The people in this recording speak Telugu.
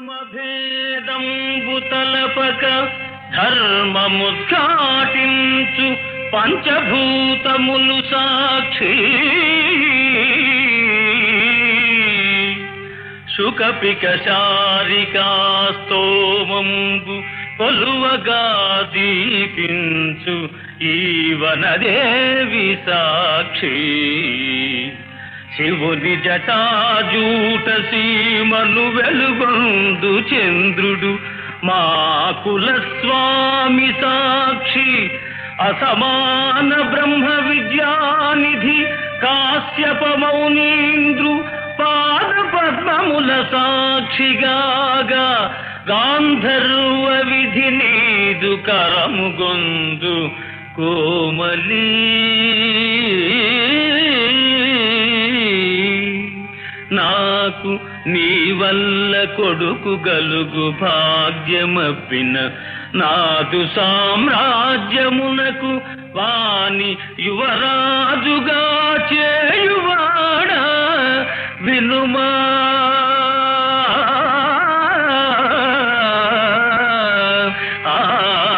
సమభేదంబు తలపక ధర్మముద్ఘాటించు పంచభూతములు సాక్షి శుకపిక శారికాస్తోమంబు కొలువగా దీపించు ఈ వనదేవి సాక్షి శివుని జటాజూట సీమను వెలుగొందు చంద్రుడు మా కులస్వామి సాక్షి అసమాన బ్రహ్మ విద్యానిధి కాశ్యప మౌనీంద్రు పాద పద్మముల సాక్షిగాగా గాంధర్వ విధి నీదు కరము గొందు కోమలీ నాకు నీ వల్ల కొడుకు గలుగు భాగ్యమప్పిన నాదు సామ్రాజ్యమునకు వాని యువరాజుగా చేయువాడా వినుమా ఆ